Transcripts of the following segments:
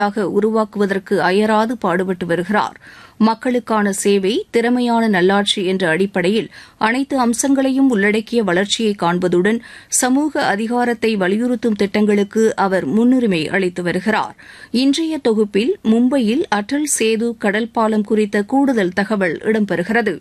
உருவாக்குவதற்கு அயராது பாடுபட்டு வருகிறார் மக்களுக்கான சேவை திறமையான நல்லாட்சி என்ற அடிப்படையில் அனைத்து அம்சங்களையும் உள்ளடக்கிய வளர்ச்சியை காண்பதுடன் சமூக அதிகாரத்தை வலியுறுத்தும் திட்டங்களுக்கு அவர் முன்னுரிமை அளித்து வருகிறார் இன்றைய தொகுப்பில் மும்பையில் அடல் சேது கடல் பாலம் குறித்த கூடுதல் தகவல் இடம்பெறுகிறது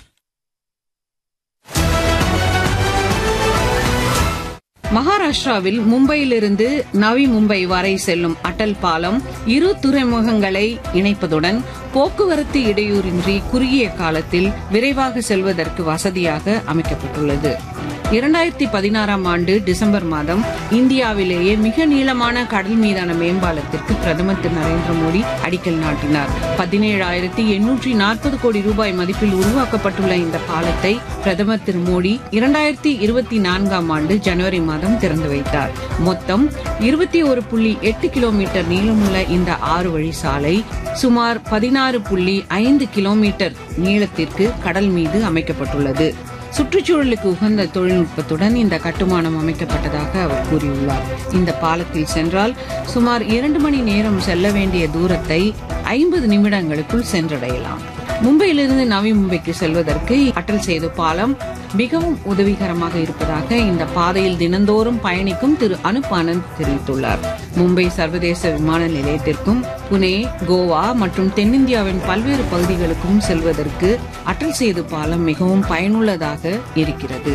மகாராஷ்டிராவில் மும்பையிலிருந்து நவி மும்பை வரை செல்லும் அடல் பாலம் இரு துறைமுகங்களை இணைப்பதுடன் போக்குவரத்து இடையூறின்றி குறுகிய காலத்தில் விரைவாக செல்வதற்கு வசதியாக அமைக்கப்பட்டுள்ளது இரண்டாயிரத்தி பதினாறாம் ஆண்டு டிசம்பர் மாதம் இந்தியாவிலேயே மிக நீளமான கடல் மீதான மேம்பாலத்திற்கு பிரதமர் திரு நரேந்திர மோடி அடிக்கல் நாட்டினார் பதினேழாயிரத்தி எண்ணூற்றி நாற்பது கோடி ரூபாய் மதிப்பில் உருவாக்கப்பட்டுள்ள இந்த பாலத்தை பிரதமர் திரு மோடி இரண்டாயிரத்தி இருபத்தி நான்காம் ஆண்டு ஜனவரி மாதம் திறந்து வைத்தார் மொத்தம் இருபத்தி ஒரு புள்ளி எட்டு கிலோமீட்டர் நீளமுள்ள இந்த ஆறு வழி சாலை சுமார் பதினாறு புள்ளி ஐந்து கிலோமீட்டர் நீளத்திற்கு கடல் மீது அமைக்கப்பட்டுள்ளது சுற்றுச்சூழலுக்கு உகந்த தொழில்நுட்பத்துடன் இந்த கட்டுமானம் அமைக்கப்பட்டதாக அவர் கூறியுள்ளார் இந்த பாலத்தில் சென்றால் சுமார் இரண்டு மணி நேரம் செல்ல வேண்டிய தூரத்தை ஐம்பது நிமிடங்களுக்குள் சென்றடையலாம் மும்பையிலிருந்து நவி மும்பைக்கு செல்வதற்கு அட்டல் சேது பாலம் மிகவும் உதவிகரமாக இருப்பதாக இந்த பாதையில் தினந்தோறும் பயணிக்கும் திரு அனுப் ஆனந்த் தெரிவித்துள்ளார் மும்பை சர்வதேச விமான நிலையத்திற்கும் புனே கோவா மற்றும் தென்னிந்தியாவின் பல்வேறு பகுதிகளுக்கும் செல்வதற்கு அட்டல் சேது பாலம் மிகவும் பயனுள்ளதாக இருக்கிறது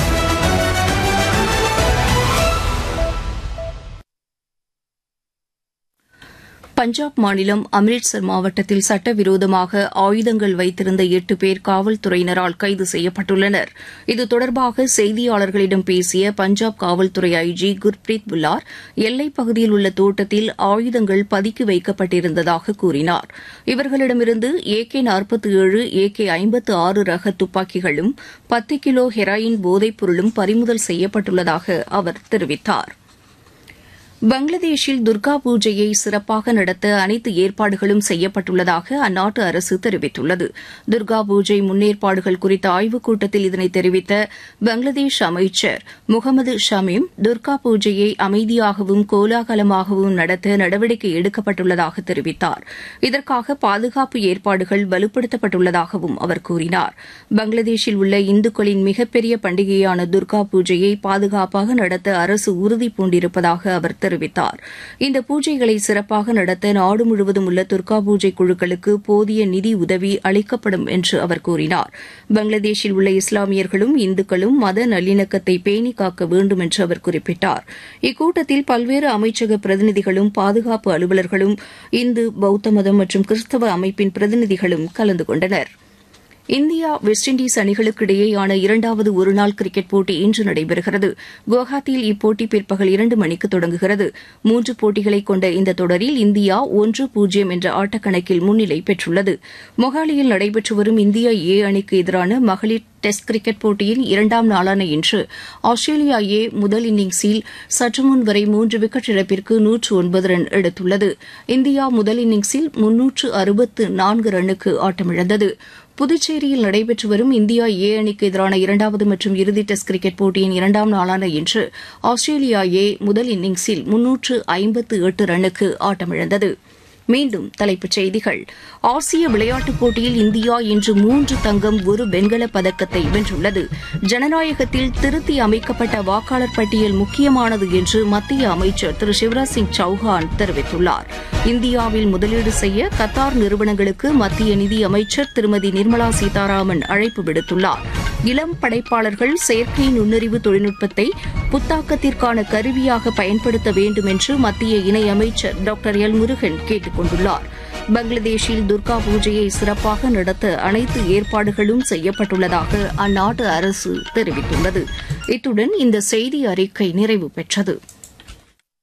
பஞ்சாப் மாநிலம் அம்ரிட்சர் மாவட்டத்தில் சட்டவிரோதமாக ஆயுதங்கள் வைத்திருந்த எட்டு பேர் காவல்துறையினரால் கைது செய்யப்பட்டுள்ளனர் இது தொடர்பாக செய்தியாளர்களிடம் பேசிய பஞ்சாப் காவல்துறை ஐஜி குர்பிரீத் புல்லார் எல்லைப் பகுதியில் உள்ள தோட்டத்தில் ஆயுதங்கள் பதுக்கி வைக்கப்பட்டிருந்ததாக கூறினார் இவர்களிடமிருந்து ஏ கே நாற்பத்தி ஏழு ஏ கே ஐம்பத்து ஆறு ரக துப்பாக்கிகளும் பத்து கிலோ ஹெராயின் போதைப் பொருளும் பறிமுதல் செய்யப்பட்டுள்ளதாக அவர் தெரிவித்தார் பங்களாதேஷில் துர்கா பூஜையை சிறப்பாக நடத்த அனைத்து ஏற்பாடுகளும் செய்யப்பட்டுள்ளதாக அந்நாட்டு அரசு தெரிவித்துள்ளது துர்கா பூஜை முன்னேற்பாடுகள் குறித்த ஆய்வுக் கூட்டத்தில் இதனை தெரிவித்த பங்களாதேஷ் அமைச்சர் முகமது ஷமீம் துர்கா பூஜையை அமைதியாகவும் கோலாகலமாகவும் நடத்த நடவடிக்கை எடுக்கப்பட்டுள்ளதாக தெரிவித்தார் இதற்காக பாதுகாப்பு ஏற்பாடுகள் வலுப்படுத்தப்பட்டுள்ளதாகவும் அவர் கூறினார் பங்களாதேஷில் உள்ள இந்துக்களின் மிகப்பெரிய பண்டிகையான துர்கா பூஜையை பாதுகாப்பாக நடத்த அரசு உறுதி பூண்டிருப்பதாக அவர் தெரிவித்தார் இந்த பூஜைகளை சிறப்பாக நடத்த நாடு முழுவதும் உள்ள துர்கா பூஜை குழுக்களுக்கு போதிய நிதி உதவி அளிக்கப்படும் என்று அவர் கூறினார் பங்களாதேஷில் உள்ள இஸ்லாமியர்களும் இந்துக்களும் மத நல்லிணக்கத்தை பேணி காக்க வேண்டும் என்று அவர் குறிப்பிட்டார் இக்கூட்டத்தில் பல்வேறு அமைச்சக பிரதிநிதிகளும் பாதுகாப்பு அலுவலர்களும் இந்து பௌத்த மதம் மற்றும் கிறிஸ்தவ அமைப்பின் பிரதிநிதிகளும் கலந்து கொண்டனா் இந்தியா வெஸ்ட் இண்டீஸ் அணிகளுக்கு இடையேயான இரண்டாவது ஒருநாள் கிரிக்கெட் போட்டி இன்று நடைபெறுகிறது குவஹாத்தியில் இப்போட்டி பிற்பகல் இரண்டு மணிக்கு தொடங்குகிறது மூன்று போட்டிகளை கொண்ட இந்த தொடரில் இந்தியா ஒன்று பூஜ்ஜியம் என்ற ஆட்டக்கணக்கில் முன்னிலை பெற்றுள்ளது மொஹாலியில் நடைபெற்று வரும் இந்தியா ஏ அணிக்கு எதிரான மகளிர் டெஸ்ட் கிரிக்கெட் போட்டியின் இரண்டாம் நாளான இன்று ஆஸ்திரேலியா ஏ முதல் இன்னிங்ஸில் சற்றுமுன் வரை மூன்று விக்கெட் இழப்பிற்கு நூற்று ஒன்பது ரன் எடுத்துள்ளது இந்தியா முதல் இன்னிங்ஸில் முன்னூற்று அறுபத்து நான்கு ரன்னுக்கு ஆட்டமிழந்தது புதுச்சேரியில் நடைபெற்று வரும் இந்தியா ஏ அணிக்கு எதிரான இரண்டாவது மற்றும் இறுதி டெஸ்ட் கிரிக்கெட் போட்டியின் இரண்டாம் நாளான இன்று ஆஸ்திரேலியா ஏ முதல் இன்னிங்ஸில் முன்னூற்று ஐம்பத்து எட்டு ரன்னுக்கு ஆட்டமிழந்தது மீண்டும் தலைப்புச் செய்திகள் ஆசிய விளையாட்டுப் போட்டியில் இந்தியா இன்று மூன்று தங்கம் ஒரு வெண்கலப் பதக்கத்தை வென்றுள்ளது ஜனநாயகத்தில் திருத்தி அமைக்கப்பட்ட வாக்காளர் பட்டியல் முக்கியமானது என்று மத்திய அமைச்சர் திரு சிவராஜ் சிங் சௌஹான் தெரிவித்துள்ளார் இந்தியாவில் முதலீடு செய்ய கத்தார் நிறுவனங்களுக்கு மத்திய நிதி அமைச்சர் திருமதி நிர்மலா சீதாராமன் அழைப்பு விடுத்துள்ளார் இளம் படைப்பாளர்கள் செயற்கை நுண்ணறிவு தொழில்நுட்பத்தை புத்தாக்கத்திற்கான கருவியாக பயன்படுத்த வேண்டும் என்று மத்திய இணையமைச்சர் டாக்டர் எல் முருகன் கேட்டுக் கொண்டுள்ளார் பங்களாதேஷில் துர்கா பூஜையை சிறப்பாக நடத்த அனைத்து ஏற்பாடுகளும் செய்யப்பட்டுள்ளதாக அந்நாட்டு அரசு தெரிவித்துள்ளது இத்துடன் இந்த செய்தி அறிக்கை நிறைவு பெற்றது